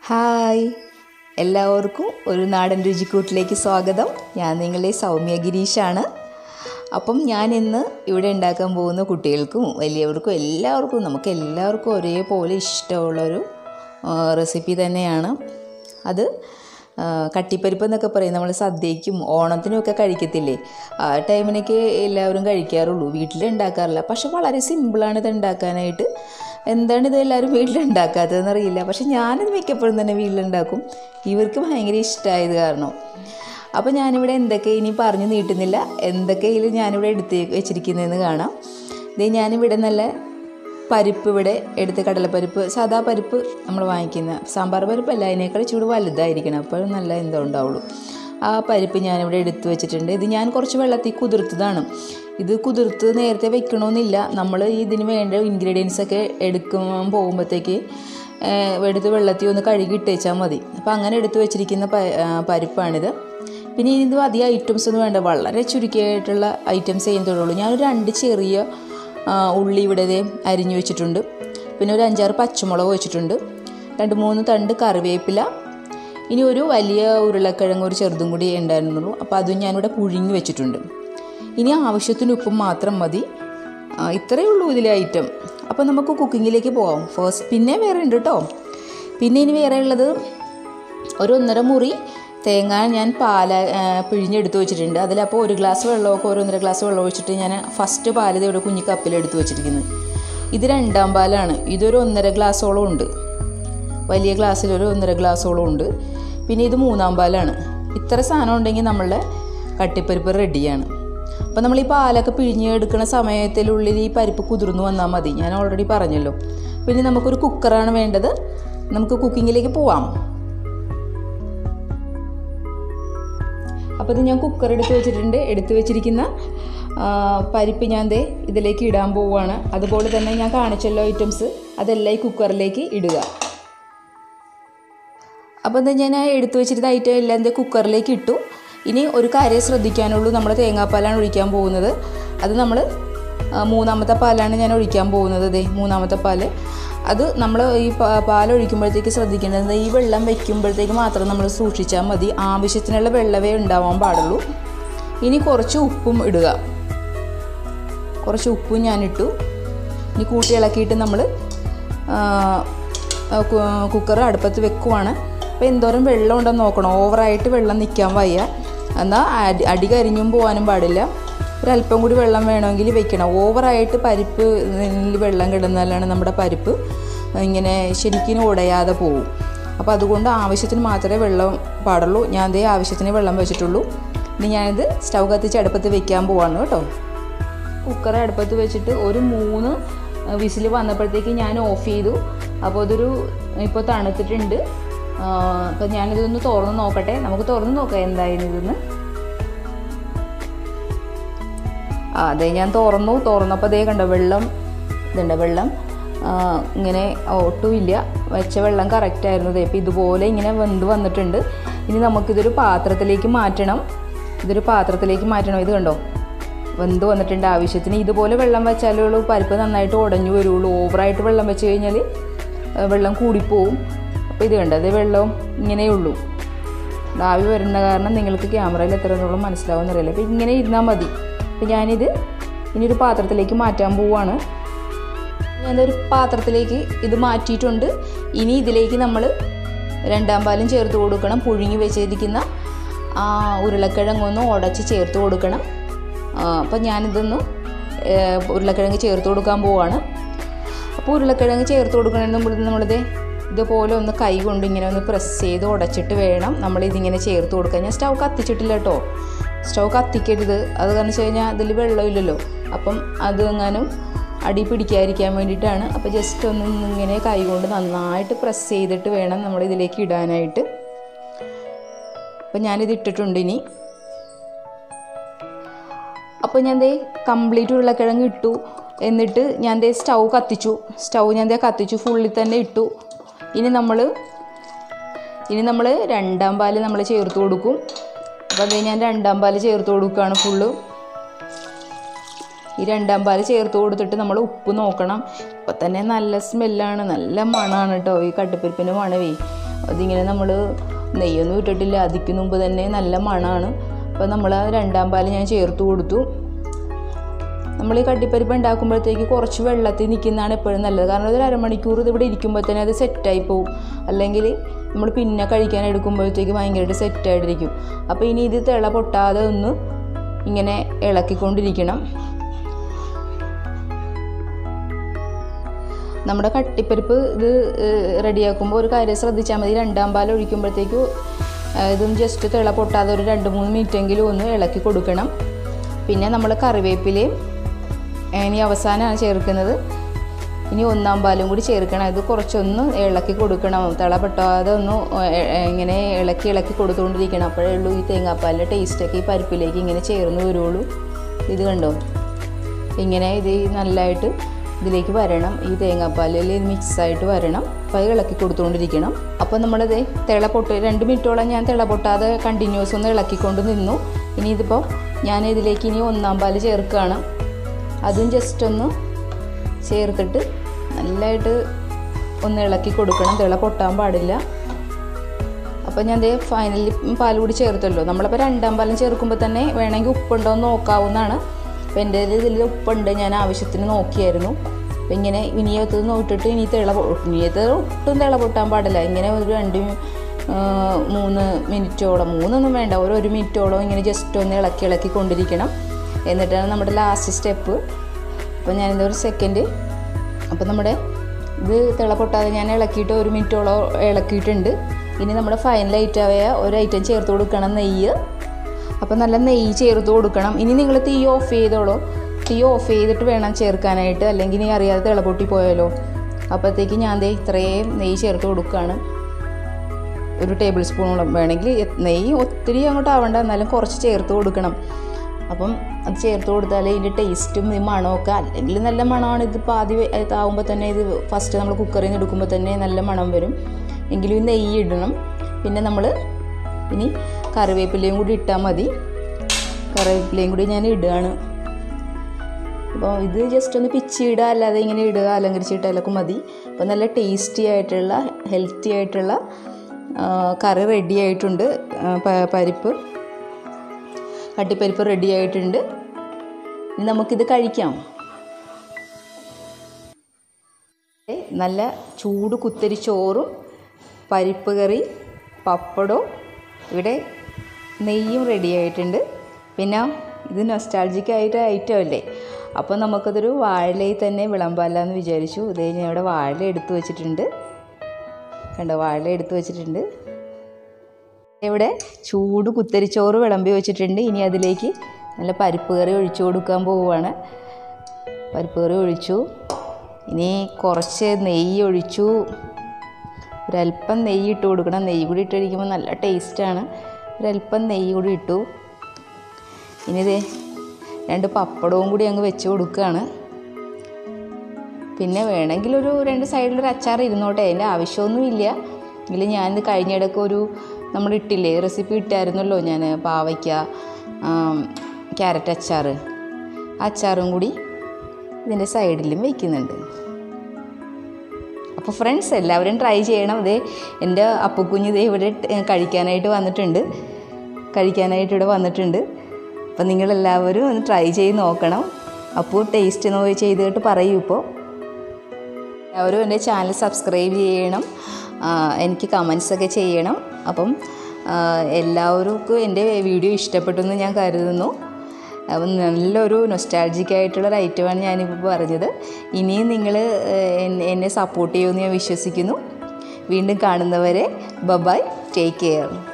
hi എല്ലാവർക്കും ഒരു നാടൻ രുചിക്കൂട്ടിലേക്ക് സ്വാഗതം ഞാൻ നിങ്ങളുടെ സൗമ്യ ഗിരീഷാണ് അപ്പം ഞാൻ ഇന്ന് ഇവിടെ ഉണ്ടാക്കാൻ പോകുന്ന കുട്ടികൾക്കും വലിയവർക്കും എല്ലാവർക്കും നമുക്ക് എല്ലാവർക്കും ഒരേപോലെ ഇഷ്ടമുള്ളൊരു ആ, റെസിപ്പി തന്നെയാണ് അത് ആ, കട്ടിപ്പരിപ്പ് എന്നൊക്കെ പറയും നമ്മൾ സദ്യയ്ക്കും ഓണത്തിനും ഒക്കെ കഴിക്കത്തില്ലേ ആ ടൈമിനൊക്കെ എല്ലാവരും കഴിക്കാറുള്ളൂ വീട്ടിൽ ഉണ്ടാക്കാറില്ല പക്ഷെ വളരെ സിമ്പിളാണ് ഇത് ഉണ്ടാക്കാനായിട്ട് എന്താണ് ഇത് എല്ലാവരും വീട്ടിലുണ്ടാക്കാത്തതെന്ന് അറിയില്ല പക്ഷെ ഞാനിത് മിക്കപ്പോഴും തന്നെ വീട്ടിലുണ്ടാക്കും ഇവർക്ക് ഭയങ്കര ഇഷ്ടമായത് കാരണം അപ്പോൾ ഞാനിവിടെ എന്തൊക്കെ ഇനി പറഞ്ഞു നീട്ടുന്നില്ല എന്തൊക്കെയിൽ ഞാനിവിടെ എടുത്ത് വെച്ചിരിക്കുന്നതെന്ന് കാണാം ഇത് ഞാനിവിടെ നല്ല പരിപ്പ് ഇവിടെ എടുത്ത് കടലപ്പരിപ്പ് സാദാ പരിപ്പ് നമ്മൾ വാങ്ങിക്കുന്ന സാമ്പാർ പരിപ്പല്ല അതിനേക്കാൾ ചൂട് വലുതായിരിക്കണം അപ്പോൾ നല്ല എന്തോ ഉണ്ടാവുള്ളൂ ആ പരിപ്പ് ഞാനിവിടെ എടുത്ത് വെച്ചിട്ടുണ്ട് ഇത് ഞാൻ കുറച്ച് വെള്ളത്തിൽ കുതിർത്തതാണ് ഇത് കുതിർത്ത് നേരത്തെ വെക്കണമെന്നില്ല നമ്മൾ ഇതിന് വേണ്ട ഇൻഗ്രീഡിയൻസ് ഒക്കെ എടുക്കാൻ പോകുമ്പോഴത്തേക്ക് എടുത്ത് വെള്ളത്തിൽ ഒന്ന് കഴുകി ഇട്ടേച്ചാൽ മതി അപ്പോൾ അങ്ങനെ എടുത്ത് വെച്ചിരിക്കുന്ന പ- ആ, പരിപ്പാണിത് പിന്നെ ഇത് അധികം ഐറ്റംസ് ഒന്നും വേണ്ട വളരെ ചുരുക്കിയായിട്ടുള്ള ഐറ്റംസ് ചെയ്യുന്നതുള്ളൂ ഞാനൊരു രണ്ട് ചെറിയ ആ, ഉള്ളി ഇവിടെ ദേ അരിഞ്ഞു വെച്ചിട്ടുണ്ട് പിന്നെ ഒരു അഞ്ചാറ് പച്ചമുളക് വെച്ചിട്ടുണ്ട് രണ്ട് മൂന്ന് തണ്ട് കറിവേപ്പില ഇനി ഒരു വലിയ ഉരുളക്കിഴങ്ങ് ഒരു ചെറുതും കൂടി ഉണ്ടായിരുന്നുള്ളൂ അപ്പോൾ അതും ഞാനിവിടെ പുഴുങ്ങി വെച്ചിട്ടുണ്ട് ഇനി ആവശ്യത്തിന് ഉപ്പും മാത്രം മതി ആ, ഇത്രയേ ഉള്ളൂ ഇതിലെ ഐറ്റം അപ്പോൾ നമുക്ക് കുക്കിങ്ങിലേക്ക് പോകാം ഫസ്റ്റ് പിന്നെ വേറെ ഉണ്ട് കേട്ടോ പിന്നെ ഇനി വേറെ ഉള്ളത് ഒരു ഒന്നര മുറി തേങ്ങ ഞാൻ പാല ആ, പിഴിഞ്ഞെടുത്ത് വെച്ചിട്ടുണ്ട് അതിലപ്പോൾ ഒരു ഗ്ലാസ് വെള്ളമൊക്കെ ഒരു ഒന്നര ഗ്ലാസ് വെള്ളം ഒഴിച്ചിട്ട് ഞാൻ ഫസ്റ്റ് പാൽ ഇവിടെ കുഞ്ഞി കപ്പിലെടുത്ത് വെച്ചിരിക്കുന്നത് ഇത് രണ്ടാം പാലാണ് ഇതൊരു ഒന്നര ഗ്ലാസോളം ഉണ്ട് വലിയ ഗ്ലാസ്സിൽ ഒരു ഒന്നര ഗ്ലാസോളം ഉണ്ട് പിന്നെ ഇത് മൂന്നാം പാലാണ് ഇത്ര സാധനം ഉണ്ടെങ്കിൽ നമ്മളുടെ കട്ടിപ്പരിപ്പ് റെഡിയാണ് അപ്പോൾ നമ്മൾ ഈ പാലൊക്കെ പിഴിഞ്ഞ് എടുക്കുന്ന സമയത്തിനുള്ളിൽ ഈ പരിപ്പ് കുതിർന്നു വന്നാൽ മതി ഞാൻ ഓൾറെഡി പറഞ്ഞല്ലോ പിന്നെ നമുക്കൊരു കുക്കറാണ് വേണ്ടത് നമുക്ക് കുക്കിങ്ങിലേക്ക് പോവാം അപ്പോൾ ഇത് ഞാൻ കുക്കർ എടുത്ത് വെച്ചിട്ടുണ്ട് എടുത്ത് വെച്ചിരിക്കുന്ന ആ, പരിപ്പ് ഞാൻ ദേ ഇതിലേക്ക് ഇടാൻ പോവുകയാണ് അതുപോലെ തന്നെ ഞാൻ കാണിച്ചല്ലോ ഐറ്റംസ് അതെല്ലാം ഈ കുക്കറിലേക്ക് ഇടുക അപ്പോൾ എന്താ ഞാൻ ആ എടുത്തു വെച്ചിരുന്ന ഐറ്റം എല്ലാം എന്താ കുക്കറിലേക്ക് ഇട്ടു ഇനി ഒരു കാര്യം ശ്രദ്ധിക്കാനുള്ളൂ നമ്മൾ തേങ്ങാപ്പാലാണ് ഒഴിക്കാൻ പോകുന്നത് അത് നമ്മൾ മൂന്നാമത്തെ പാലാണ് ഞാൻ ഒഴിക്കാൻ പോകുന്നത് ദേ മൂന്നാമത്തെ പാല് അത് നമ്മൾ ഈ പാ- പാൽ ഒഴിക്കുമ്പോഴത്തേക്ക് ശ്രദ്ധിക്കേണ്ടത് ഈ വെള്ളം വെക്കുമ്പോഴത്തേക്ക് മാത്രം നമ്മൾ സൂക്ഷിച്ചാൽ മതി ആവശ്യത്തിനുള്ള വെള്ളമേ ഉണ്ടാവാൻ പാടുള്ളൂ ഇനി കുറച്ച് ഉപ്പും ഇടുക കുറച്ച് ഉപ്പും ഞാനിട്ടു ഇനി കൂട്ടി ഇളക്കിയിട്ട് നമ്മൾ കുക്കർ അടുപ്പത്ത് വെക്കുവാണ് അപ്പോൾ എന്തോരം വെള്ളം ഉണ്ടെന്ന് നോക്കണം ഓവറായിട്ട് വെള്ളം നിൽക്കാൻ വയ്യ എന്നാൽ അടി അടി കരിഞ്ഞും പോകാനും പാടില്ല ഒരല്പം കൂടി വെള്ളം വേണമെങ്കിൽ വെക്കണം ഓവറായിട്ട് പരിപ്പ് ഇതിൽ വെള്ളം കിടന്നാലാണ് നമ്മുടെ പരിപ്പ് ഇങ്ങനെ ശരിക്കും ഉടയാതെ പോകും അപ്പോൾ അതുകൊണ്ട് ആവശ്യത്തിന് മാത്രമേ വെള്ളം പാടുള്ളൂ ഞാൻ ദേ ആവശ്യത്തിന് വെള്ളം വെച്ചിട്ടുള്ളൂ ഇനി ഞാനിത് സ്റ്റൗ കത്തിച്ച് അടുപ്പത്ത് വെക്കാൻ പോവാണ് കേട്ടോ കുക്കർ അടുപ്പത്ത് വെച്ചിട്ട് ഒരു മൂന്ന് വിസിൽ വന്നപ്പോഴത്തേക്ക് ഞാൻ ഓഫ് ചെയ്തു അപ്പോൾ അതൊരു ഇപ്പോൾ തണുത്തിട്ടുണ്ട് അപ്പോൾ ഞാനിതൊന്ന് തുറന്ന് നോക്കട്ടെ നമുക്ക് തുറന്ന് നോക്കാം എന്തായാലും ഇതെന്ന് ആ അതെ ഞാൻ തുറന്നു തുറന്നപ്പോൾ അതേ കണ്ടോ വെള്ളം ഇതുണ്ട് വെള്ളം ആ, ഇങ്ങനെ ഒട്ടുമില്ല വെച്ച വെള്ളം കറക്റ്റായിരുന്നു ദേ ഇപ്പോൾ ഇതുപോലെ ഇങ്ങനെ വെന്ത് വന്നിട്ടുണ്ട് ഇനി നമുക്കിതൊരു പാത്രത്തിലേക്ക് മാറ്റണം ഇതൊരു പാത്രത്തിലേക്ക് മാറ്റണം ഇത് കണ്ടോ വെന്ത് വന്നിട്ടുണ്ട് ആവശ്യത്തിന് ഇതുപോലെ വെള്ളം വെച്ചാലേ ഉള്ളൂ പരിപ്പ് നന്നായിട്ട് ഉടഞ്ഞു വരുള്ളൂ ഓവറായിട്ട് വെള്ളം വെച്ച് കഴിഞ്ഞാൽ ആ, വെള്ളം കൂടിപ്പോവും അപ്പോൾ ഇത് കണ്ടോ അത് വെള്ളം ഇങ്ങനെയുള്ളൂ ആവി വരുന്ന കാരണം നിങ്ങൾക്ക് ക്യാമറയിൽ എത്രത്തോളം മനസ്സിലാവുമെന്നറിയില്ല അപ്പോൾ ഇങ്ങനെ ഇരുന്നാൽ മതി അപ്പോൾ ഞാനിത് ഇനി ഒരു പാത്രത്തിലേക്ക് മാറ്റാൻ പോവാണ് ഞാനൊരു പാത്രത്തിലേക്ക് ഇത് മാറ്റിയിട്ടുണ്ട് ഇനി ഇതിലേക്ക് നമ്മൾ രണ്ടാം പാലും ചേർത്ത് കൊടുക്കണം പുഴുങ്ങി വെച്ചിരിക്കുന്ന ആ ഉരുളക്കിഴങ്ങൊന്ന് ഉടച്ച് ചേർത്ത് കൊടുക്കണം അപ്പോൾ ഞാനിതൊന്ന് ഏഹ്, ഉരുളക്കിഴങ്ങ് ചേർത്ത് കൊടുക്കാൻ പോവാണ് അപ്പോൾ ഉരുളക്കിഴങ്ങ് ചേർത്ത് കൊടുക്കണമെന്ന് നമ്മൾ നമ്മളിത് ഇതുപോലെ ഒന്ന് കൈ കൊണ്ട് ഇങ്ങനെ ഒന്ന് പ്രസ് ചെയ്ത് ഉടച്ചിട്ട് വേണം നമ്മൾ ഇതിങ്ങനെ ചേർത്ത് കൊടുക്കാൻ ഞാൻ സ്റ്റൗ കത്തിച്ചിട്ടില്ല കേട്ടോ സ്റ്റൗ കത്തിക്കരുത് അത് കാരണം വെച്ച് കഴിഞ്ഞാൽ അതിൽ വെള്ളമില്ലല്ലോ അപ്പം അത് എങ്ങാനും അടി പിടിക്കാതിരിക്കാൻ വേണ്ടിയിട്ടാണ് അപ്പോൾ ജസ്റ്റ് ഒന്ന് ഇങ്ങനെ കൈ കൊണ്ട് നന്നായിട്ട് പ്രസ് ചെയ്തിട്ട് വേണം നമ്മൾ ഇതിലേക്ക് ഇടാനായിട്ട് അപ്പം ഞാനിത് ഇട്ടിട്ടുണ്ട് ഇനി അപ്പോൾ ഞാൻ ദേ കംപ്ലീറ്റ് ഉരുളക്കിഴങ്ങ് ഇട്ടു എന്നിട്ട് ഞാൻ ദേ സ്റ്റൗ കത്തിച്ചു സ്റ്റൗ ഞാൻ ദേ കത്തിച്ചു ഫുള്ളിൽ തന്നെ ഇട്ടു ഇനി നമ്മൾ ഇനി നമ്മൾ രണ്ടാം പാല് നമ്മൾ ചേർത്ത് കൊടുക്കും അപ്പോൾ അതേ ഞാൻ രണ്ടാം പാല് ചേർത്ത് കൊടുക്കുകയാണ് ഫുള്ള് ഈ രണ്ടാം പാല് ചേർത്ത് കൊടുത്തിട്ട് നമ്മൾ ഉപ്പ് നോക്കണം ഇപ്പം തന്നെ നല്ല സ്മെല്ലാണ് നല്ല മണമാണ് കേട്ടോ ഈ കട്ടിപ്പരിപ്പിൻ്റെ മണവേ അതിങ്ങനെ നമ്മൾ നെയ്യൊന്നും ഇട്ടിട്ടില്ല അതിക്ക് മുമ്പ് തന്നെ നല്ല മണമാണ് അപ്പോൾ നമ്മൾ ആ രണ്ടാം പാൽ ഞാൻ ചേർത്ത് കൊടുത്തു നമ്മൾ ഈ കട്ടിപ്പരിപ്പ് ഉണ്ടാക്കുമ്പോഴത്തേക്ക് കുറച്ച് വെള്ളത്തിൽ നിൽക്കുന്നതാണ് എപ്പോഴും നല്ലത് കാരണം ഒരു അരമണിക്കൂർ ഇത് ഇവിടെ ഇരിക്കുമ്പോൾ തന്നെ അത് സെറ്റായി പോകും അല്ലെങ്കിൽ നമ്മൾ പിന്നെ കഴിക്കാൻ എടുക്കുമ്പോഴത്തേക്ക് ഭയങ്കരമായിട്ട് സെറ്റായിട്ടിരിക്കും അപ്പോൾ ഇനി ഇത് തിള പൊട്ടാതെ ഒന്ന് ഇങ്ങനെ ഇളക്കിക്കൊണ്ടിരിക്കണം നമ്മുടെ കട്ടിപ്പരിപ്പ് ഇത് റെഡിയാക്കുമ്പോൾ ഒരു കാര്യം ശ്രദ്ധിച്ചാൽ മതി രണ്ടാം പാൽ ഒഴിക്കുമ്പോഴത്തേക്ക് ഇതും ജസ്റ്റ് തിള പൊട്ടാതെ ഒരു രണ്ട് മൂന്ന് മിനിറ്റെങ്കിലും ഒന്ന് ഇളക്കി കൊടുക്കണം പിന്നെ നമ്മൾ കറിവേപ്പിലയും ഇനി അവസാനമാണ് ചേർക്കുന്നത് ഇനി ഒന്നാം പാലും കൂടി ചേർക്കണം ഇത് കുറച്ചൊന്ന് ഇളക്കി കൊടുക്കണം തിള പൊട്ടാതെ ഒന്ന് ഇങ്ങനെ ഇളക്കി ഇളക്കി കൊടുത്തുകൊണ്ടിരിക്കണം അപ്പോഴേ ഉള്ളൂ ഈ തേങ്ങാപ്പാലിൻ്റെ ടേസ്റ്റൊക്കെ ഈ പരിപ്പിലേക്ക് ഇങ്ങനെ ചേർന്ന് വരുള്ളൂ ഇത് കണ്ടോ ഇങ്ങനെ ഇത് നല്ലതായിട്ട് ഇതിലേക്ക് വരണം ഈ തേങ്ങാപ്പാലിൽ മിക്സായിട്ട് വരണം അപ്പോൾ അത് ഇളക്കി കൊടുത്തുകൊണ്ടിരിക്കണം അപ്പോൾ നമ്മളത് തിള പൊട്ട് രണ്ട് മിനിറ്റോളം ഞാൻ തിള പൊട്ടാതെ കണ്ടിന്യൂസ് ഒന്ന് ഇളക്കിക്കൊണ്ട് നിന്നു ഇനി ഇതിപ്പോൾ ഞാൻ ഇതിലേക്ക് ഇനി ഒന്നാം പാല് ചേർക്കുകയാണ് അതും ജസ്റ്റ് ഒന്ന് ചേർത്തിട്ട് നല്ലതായിട്ട് ഒന്ന് ഇളക്കി കൊടുക്കണം തിള പൊട്ടാൻ പാടില്ല അപ്പോൾ ഞാൻ ദേ ഫൈനലി പാൽ കൂടി ചേർത്തല്ലോ നമ്മളിപ്പോൾ രണ്ടാം പാലം ചേർക്കുമ്പോൾ തന്നെ വേണമെങ്കിൽ ഉപ്പുണ്ടോ എന്ന് നോക്കാവുന്നതാണ് അപ്പോൾ എൻ്റെ ഇതിൽ ഉപ്പുണ്ട് ഞാൻ ആവശ്യത്തിന് നോക്കിയായിരുന്നു അപ്പോൾ ഇങ്ങനെ ഇനിയത്ത് നോക്കിയിട്ട് ഇനി തിള ഇനിയത്ത് ഒട്ടും തിള പൊട്ടാൻ പാടില്ല ഇങ്ങനെ ഒരു രണ്ട് മൂന്ന് മിനിറ്റോളം മൂന്നൊന്നും വേണ്ട ഒരു ഒരു മിനിറ്റോളം ഇങ്ങനെ ജസ്റ്റ് ഒന്ന് ഇളക്കി ഇളക്കി കൊണ്ടിരിക്കണം എന്നിട്ടാണ് നമ്മുടെ ലാസ്റ്റ് സ്റ്റെപ്പ് അപ്പോൾ ഞാനിത് ഒരു സെക്കൻഡ് അപ്പോൾ നമ്മുടെ ഇത് തിള പൊട്ടാതെ ഞാൻ ഇളക്കിയിട്ട് ഒരു മിനിറ്റോളം ഇളക്കിയിട്ടുണ്ട് ഇനി നമ്മുടെ ഫൈനൽ ഐറ്റമായ ഒരു ഐറ്റം ചേർത്ത് കൊടുക്കണം നെയ്യ് അപ്പോൾ നല്ല നെയ്യ് ചേർത്ത് കൊടുക്കണം ഇനി നിങ്ങൾ തീ ഓഫ് ചെയ്തോളൂ തീ ഓഫ് ചെയ്തിട്ട് വേണം ചേർക്കാനായിട്ട് അല്ലെങ്കിൽ ഇനി അറിയാതെ തിളപൊട്ടി പോയാലോ അപ്പോഴത്തേക്ക് ഞാൻ ദേ ഇത്രയും നെയ്യ് ചേർത്ത് കൊടുക്കുകയാണ് ഒരു ടേബിൾ സ്പൂണോളം വേണമെങ്കിൽ നെയ്യ് ഒത്തിരി അങ്ങോട്ട് ആവണ്ട എന്നാലും കുറച്ച് ചേർത്ത് കൊടുക്കണം അപ്പം അത് ചേർത്ത് കൊടുത്താൽ ഇതിൻ്റെ ടേസ്റ്റും ഈ മണമൊക്കെ അല്ലെങ്കിൽ നല്ല മണമാണ് ഇത് പാതി ആവുമ്പോൾ തന്നെ ഇത് ഫസ്റ്റ് നമ്മൾ കുക്കറിൽ നിന്ന് എടുക്കുമ്പോൾ തന്നെ നല്ല മണം വരും എങ്കിലും ഈ നെയ്യ് ഇടണം പിന്നെ നമ്മൾ ഇനി കറിവേപ്പിലയും കൂടി ഇട്ടാൽ മതി കറിവേപ്പിലയും കൂടി ഞാൻ ഇടുകയാണ് അപ്പോൾ ഇത് ജസ്റ്റ് ഒന്ന് പിച്ചിടുക അല്ലാതെ ഇങ്ങനെ ഇടുക അലങ്കരിച്ചിട്ടാലൊക്കെ മതി അപ്പോൾ നല്ല ടേസ്റ്റി ആയിട്ടുള്ള ഹെൽത്തി ആയിട്ടുള്ള കറി റെഡി ആയിട്ടുണ്ട് പരിപ്പ് കട്ടിപ്പരിപ്പ് റെഡി ആയിട്ടുണ്ട് ഇനി നമുക്കിത് കഴിക്കാം നല്ല ചൂട് കുത്തരി ചോറും പരിപ്പ് കറി പപ്പടവും ഇവിടെ നെയ്യും റെഡി ആയിട്ടുണ്ട് പിന്നെ ഇത് നൊസ്റ്റാൾജിക്കായിട്ട് ഐറ്റം അല്ലേ അപ്പോൾ നമുക്കതൊരു വാഴയിൽ തന്നെ വിളമ്പാല എന്ന് വിചാരിച്ചു ഇതേ ഞാൻ ഇവിടെ വാഴ എടുത്തു വെച്ചിട്ടുണ്ട് കണ്ടോ വാഴ എടുത്തു വെച്ചിട്ടുണ്ട് ഇവിടെ ചൂട് കുത്തരിച്ചോറ് വിളമ്പി വെച്ചിട്ടുണ്ട് ഇനി അതിലേക്ക് നല്ല പരിപ്പ് കറി ഒഴിച്ചു കൊടുക്കാൻ പോവുകയാണ് പരിപ്പ് കറി ഒഴിച്ചു ഇനി കുറച്ച് നെയ്യ് ഒഴിച്ചു ഒരല്പം നെയ്യ് ഇട്ട് കൊടുക്കണം നെയ്യ് കൂടി ഇട്ട് കഴിക്കുമ്പോൾ നല്ല ടേസ്റ്റാണ് ഒരല്പം നെയ്യ് കൂടി ഇട്ടു ഇനി ഇതേ രണ്ട് പപ്പടവും കൂടി അങ്ങ് വെച്ച് കൊടുക്കുകയാണ് പിന്നെ വേണമെങ്കിൽ ഒരു രണ്ട് സൈഡിലൊരു അച്ചാർ ഇരുന്നോട്ടെ അതിൻ്റെ ആവശ്യമൊന്നുമില്ല എങ്കിലും ഞാനിത് കഴിഞ്ഞിടയ്ക്ക് ഒരു നമ്മൾ ഇട്ടില്ലേ റെസിപ്പി ഇട്ടായിരുന്നല്ലോ ഞാൻ പാവയ്ക്ക ക്യാരറ്റ് അച്ചാർ അച്ചാറും കൂടി ഇതിൻ്റെ സൈഡിലും വയ്ക്കുന്നുണ്ട് അപ്പോൾ ഫ്രണ്ട്സ് എല്ലാവരും ട്രൈ ചെയ്യണം ഇതേ എൻ്റെ അപ്പുക്കുഞ്ഞ് ഇതേ ഇവിടെ കഴിക്കാനായിട്ട് വന്നിട്ടുണ്ട് കഴിക്കാനായിട്ട് ഇവിടെ വന്നിട്ടുണ്ട് അപ്പം നിങ്ങളെല്ലാവരും ഒന്ന് ട്രൈ ചെയ്ത് നോക്കണം അപ്പോൾ ടേസ്റ്റ് നോ ചെയ്തിട്ട് പറയൂ ഇപ്പോൾ എല്ലാവരും എൻ്റെ ചാനൽ സബ്സ്ക്രൈബ് ചെയ്യണം എനിക്ക് കമൻസൊക്കെ ചെയ്യണം അപ്പം എല്ലാവർക്കും എൻ്റെ വീഡിയോ ഇഷ്ടപ്പെട്ടു എന്ന് ഞാൻ കരുതുന്നു അപ്പം നല്ലൊരു നൊസ്റ്റാൾജിക് ആയിട്ടുള്ളൊരു ഐറ്റമാണ് ഞാനിപ്പോൾ പറഞ്ഞത് ഇനിയും നിങ്ങൾ എന്നെ സപ്പോർട്ട് ചെയ്യുമെന്ന് ഞാൻ വിശ്വസിക്കുന്നു വീണ്ടും കാണുന്നവരെ ബബായ് ടേക്ക് കെയർ